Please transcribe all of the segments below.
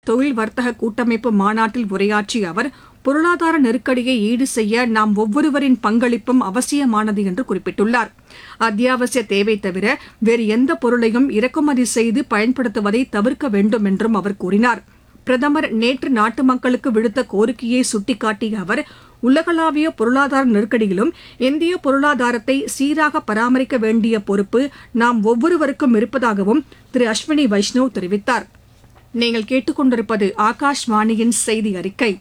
தொழில் வர்த்தக கூட்டமைப்பு மாநாட்டில் உரையாற்றிய அவர் பொருளாதார நெருக்கடியை ஈடு செய்ய நாம் ஒவ்வொருவரின் பங்களிப்பும் அவசியமானது என்று குறிப்பிட்டுள்ளார் அத்தியாவசிய தேவை தவிர வேறு எந்த பொருளையும் இறக்குமதி செய்து பயன்படுத்துவதை தவிர்க்க வேண்டும் என்றும் அவர் கூறினார் பிரதமர் நேற்று நாட்டு மக்களுக்கு விடுத்த கோரிக்கையை சுட்டிக்காட்டிய அவர் உலகளாவிய பொருளாதார நெருக்கடியிலும் இந்திய பொருளாதாரத்தை சீராக பராமரிக்க வேண்டிய பொறுப்பு நாம் ஒவ்வொருவருக்கும் இருப்பதாகவும் திரு அஸ்வினி வைஷ்ணவ் தெரிவித்தார் நீங்கள் கேட்டுக்கொண்டிருப்பது ஆகாஷ்வாணியின் செய்தி அறிக்கை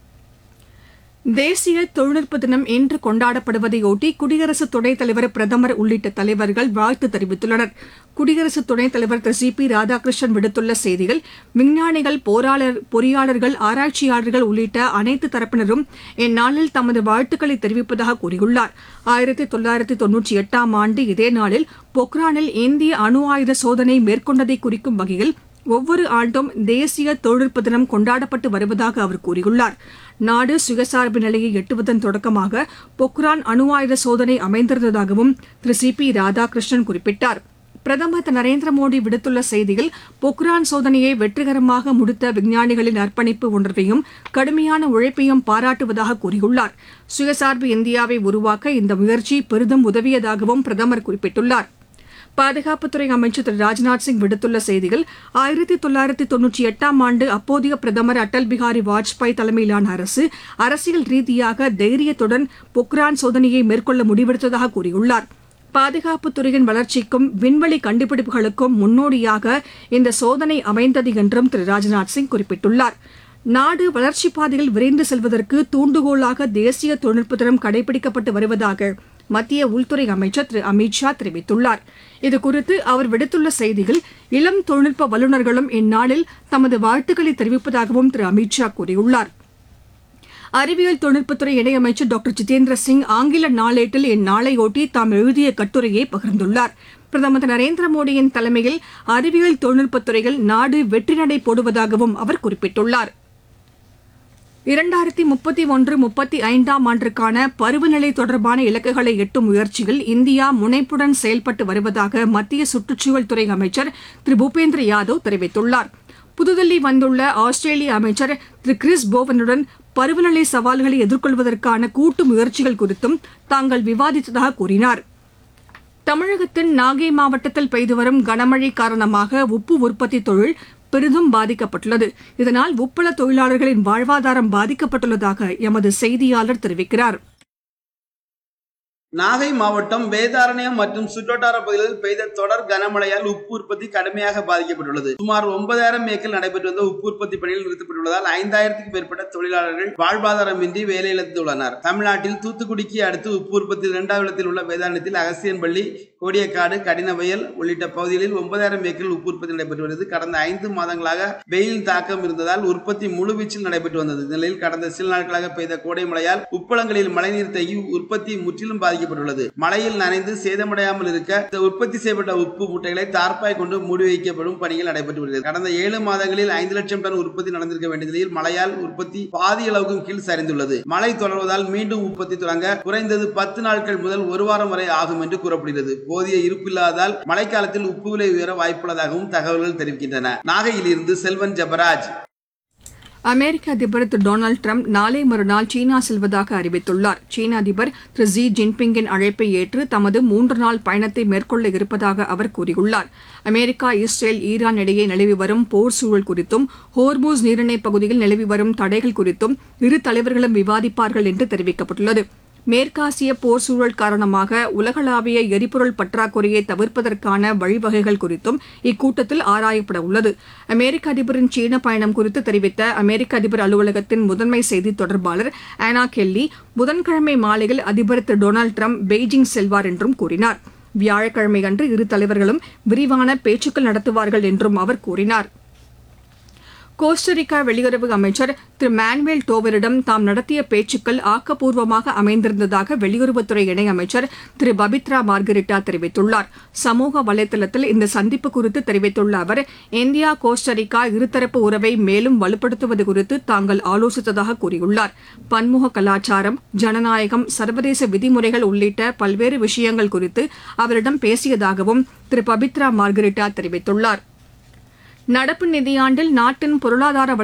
தேசிய தொழில்நுட்ப தினம் இன்று கொண்டாடப்படுவதையொட்டி குடியரசு துணைத் தலைவர் பிரதமர் உள்ளிட்ட தலைவர்கள் வாழ்த்து தெரிவித்துள்ளனர் குடியரசு துணைத் தலைவர் திரு சி பி ராதாகிருஷ்ணன் விடுத்துள்ள செய்தியில் விஞ்ஞானிகள் போராளர் பொறியாளர்கள் ஆராய்ச்சியாளர்கள் உள்ளிட்ட அனைத்து தரப்பினரும் இந்நாளில் தமது வாழ்த்துக்களை தெரிவிப்பதாக கூறியுள்ளார் ஆயிரத்தி தொள்ளாயிரத்தி தொன்னூற்றி எட்டாம் ஆண்டு இதே நாளில் பொக்ரானில் இந்திய அணு ஆயுத சோதனை மேற்கொண்டதை குறிக்கும் வகையில் ஒவ்வொரு ஆண்டும் தேசிய தொழில்நுட்ப தினம் கொண்டாடப்பட்டு வருவதாக அவர் கூறியுள்ளார் நாடு சுயசார்பு நிலையை எட்டுவதன் தொடக்கமாக பொக்ரான் அணு ஆயுத சோதனை அமைந்திருந்ததாகவும் திரு சி பி ராதாகிருஷ்ணன் குறிப்பிட்டார் பிரதமர் திரு நரேந்திர மோடி விடுத்துள்ள செய்தியில் பொக்ரான் சோதனையை வெற்றிகரமாக முடித்த விஞ்ஞானிகளின் அர்ப்பணிப்பு உணர்வையும் கடுமையான உழைப்பையும் பாராட்டுவதாக கூறியுள்ளார் சுயசார்பு இந்தியாவை உருவாக்க இந்த முயற்சி பெரிதும் உதவியதாகவும் பிரதமர் குறிப்பிட்டுள்ளார் பாதுகாப்புத்துறை அமைச்சர் திரு ராஜ்நாத் சிங் விடுத்துள்ள செய்தியில் ஆயிரத்தி தொள்ளாயிரத்தி தொன்னூற்றி எட்டாம் ஆண்டு அப்போதைய பிரதமர் அடல் பிகாரி வாஜ்பாய் தலைமையிலான அரசு அரசியல் ரீதியாக தைரியத்துடன் பொக்ரான் சோதனையை மேற்கொள்ள முடிவெடுத்ததாக கூறியுள்ளார் பாதுகாப்புத்துறையின் வளர்ச்சிக்கும் விண்வெளி கண்டுபிடிப்புகளுக்கும் முன்னோடியாக இந்த சோதனை அமைந்தது என்றும் திரு ராஜ்நாத் சிங் குறிப்பிட்டுள்ளார் நாடு வளர்ச்சிப் பாதையில் விரைந்து செல்வதற்கு தூண்டுகோலாக தேசிய தொழில்நுட்ப தினம் கடைபிடிக்கப்பட்டு வருவதாக மத்திய உள்துறை அமைச்சர் திரு அமித் ஷா தெரிவித்துள்ளார் இதுகுறித்து அவர் விடுத்துள்ள செய்தியில் இளம் தொழில்நுட்ப வல்லுநர்களும் இந்நாளில் தமது வாழ்த்துக்களை தெரிவிப்பதாகவும் திரு அமித் ஷா கூறியுள்ளார் அறிவியல் தொழில்நுட்பத்துறை இணையமைச்சர் டாக்டர் ஜிதேந்திர சிங் ஆங்கில நாளேட்டில் இந்நாளையொட்டி தாம் எழுதிய கட்டுரையை பகிர்ந்துள்ளார் பிரதமர் திரு நரேந்திர மோடியின் தலைமையில் அறிவியல் தொழில்நுட்பத்துறையில் நாடு வெற்றி நடை போடுவதாகவும் அவர் குறிப்பிட்டுள்ளார் இரண்டாயிரத்தி முப்பத்தி ஒன்று முப்பத்தி ஐந்தாம் ஆண்டிற்கான பருவநிலை தொடர்பான இலக்குகளை எட்டும் முயற்சியில் இந்தியா முனைப்புடன் செயல்பட்டு வருவதாக மத்திய சுற்றுச்சூழல் துறை அமைச்சர் திரு பூபேந்திர யாதவ் தெரிவித்துள்ளார் புதுதில்லி வந்துள்ள ஆஸ்திரேலிய அமைச்சர் திரு கிறிஸ் போவனுடன் பருவநிலை சவால்களை எதிர்கொள்வதற்கான கூட்டு முயற்சிகள் குறித்தும் தாங்கள் விவாதித்ததாக கூறினார் தமிழகத்தின் நாகை மாவட்டத்தில் பெய்து வரும் கனமழை காரணமாக உப்பு உற்பத்தி தொழில் பெரிதும் பாதிக்கப்பட்டுள்ளது இதனால் உப்பள தொழிலாளர்களின் வாழ்வாதாரம் பாதிக்கப்பட்டுள்ளதாக எமது செய்தியாளர் தெரிவிக்கிறார் நாகை மாவட்டம் வேதாரண்யம் மற்றும் சுற்றுவட்டார பகுதிகளில் பெய்த தொடர் கனமழையால் உப்பு உற்பத்தி கடுமையாக பாதிக்கப்பட்டுள்ளது சுமார் ஒன்பதாயிரம் ஏக்கர் நடைபெற்று வந்த உப்பு உற்பத்தி பணியில் நிறுத்தப்பட்டுள்ளதால் ஐந்தாயிரத்துக்கும் மேற்பட்ட தொழிலாளர்கள் வாழ்வாதாரமின்றி வேலையிழந்துள்ளனர் தமிழ்நாட்டில் தூத்துக்குடிக்கு அடுத்து உப்பு உற்பத்தி இரண்டாவது இடத்தில் உள்ள வேதாரண்யத்தில் அகசியன்பள்ளி கோடியக்காடு கடினவயல் உள்ளிட்ட பகுதிகளில் ஒன்பதாயிரம் ஏக்கரில் உப்பு உற்பத்தி நடைபெற்று வருகிறது கடந்த ஐந்து மாதங்களாக வெயில் தாக்கம் இருந்ததால் உற்பத்தி முழுவீச்சில் நடைபெற்று வந்தது நிலையில் கடந்த சில நாட்களாக பெய்த கோடை மழையால் உப்பளங்களில் மழைநீர் தேங்கி உற்பத்தி முற்றிலும் பாதிக்கப்பட்டுள்ளது மழையில் நனைந்து சேதமடையாமல் இருக்க இந்த உற்பத்தி செய்யப்பட்ட உப்பு மூட்டைகளை தார்ப்பாய் கொண்டு மூடி வைக்கப்படும் பணிகள் நடைபெற்று வருகிறது கடந்த ஏழு மாதங்களில் ஐந்து லட்சம் டன் உற்பத்தி நடந்திருக்க வேண்டிய நிலையில் மழையால் உற்பத்தி பாதி அளவுக்கும் கீழ் சரிந்துள்ளது மழை தொடர்வதால் மீண்டும் உற்பத்தி தொடங்க குறைந்தது பத்து நாட்கள் முதல் ஒரு வாரம் வரை ஆகும் என்று கூறப்படுகிறது போதிய இருப்பு இல்லாததால் மழைக்காலத்தில் உப்பு விலை உயர வாய்ப்புள்ளதாகவும் தகவல்கள் தெரிவிக்கின்றன நாகையில் இருந்து செல்வன் ஜபராஜ் அமெரிக்க அதிபர் திரு டொனால்டு ட்ரம்ப் நாளை மறுநாள் சீனா செல்வதாக அறிவித்துள்ளார் சீன அதிபர் திரு ஜி ஜின்பிங்கின் அழைப்பை ஏற்று தமது மூன்று நாள் பயணத்தை மேற்கொள்ள இருப்பதாக அவர் கூறியுள்ளார் அமெரிக்கா இஸ்ரேல் ஈரான் இடையே நிலவி வரும் போர் சூழல் குறித்தும் ஹோர்மூஸ் நீரிணை பகுதியில் நிலவி வரும் தடைகள் குறித்தும் இரு தலைவர்களும் விவாதிப்பார்கள் என்று தெரிவிக்கப்பட்டுள்ளது மேற்காசிய போர் சூழல் காரணமாக உலகளாவிய எரிபொருள் பற்றாக்குறையை தவிர்ப்பதற்கான வழிவகைகள் குறித்தும் இக்கூட்டத்தில் ஆராயப்பட உள்ளது அமெரிக்க அதிபரின் சீன பயணம் குறித்து தெரிவித்த அமெரிக்க அதிபர் அலுவலகத்தின் முதன்மை செய்தி தொடர்பாளர் ஆனா கெல்லி புதன்கிழமை மாலையில் அதிபர் திரு டொனால்டு ட்ரம்ப் பெய்ஜிங் செல்வார் என்றும் கூறினார் வியாழக்கிழமை அன்று இரு தலைவர்களும் விரிவான பேச்சுக்கள் நடத்துவார்கள் என்றும் அவர் கூறினார் கோஸ்டரிக்கா வெளியுறவு அமைச்சர் திரு மானுவேல் டோவரிடம் தாம் நடத்திய பேச்சுக்கள் ஆக்கப்பூர்வமாக அமைந்திருந்ததாக வெளியுறவுத்துறை இணையமைச்சர் திரு பபித்ரா மார்கரிட்டா தெரிவித்துள்ளார் சமூக வலைதளத்தில் இந்த சந்திப்பு குறித்து தெரிவித்துள்ள அவர் இந்தியா கோஸ்டரிக்கா இருதரப்பு உறவை மேலும் வலுப்படுத்துவது குறித்து தாங்கள் ஆலோசித்ததாக கூறியுள்ளார் பன்முக கலாச்சாரம் ஜனநாயகம் சர்வதேச விதிமுறைகள் உள்ளிட்ட பல்வேறு விஷயங்கள் குறித்து அவரிடம் பேசியதாகவும் திரு பபித்ரா மார்கரிட்டா தெரிவித்துள்ளார் நடப்பு நிதியாண்டில் நாட்டின் பொருளாதார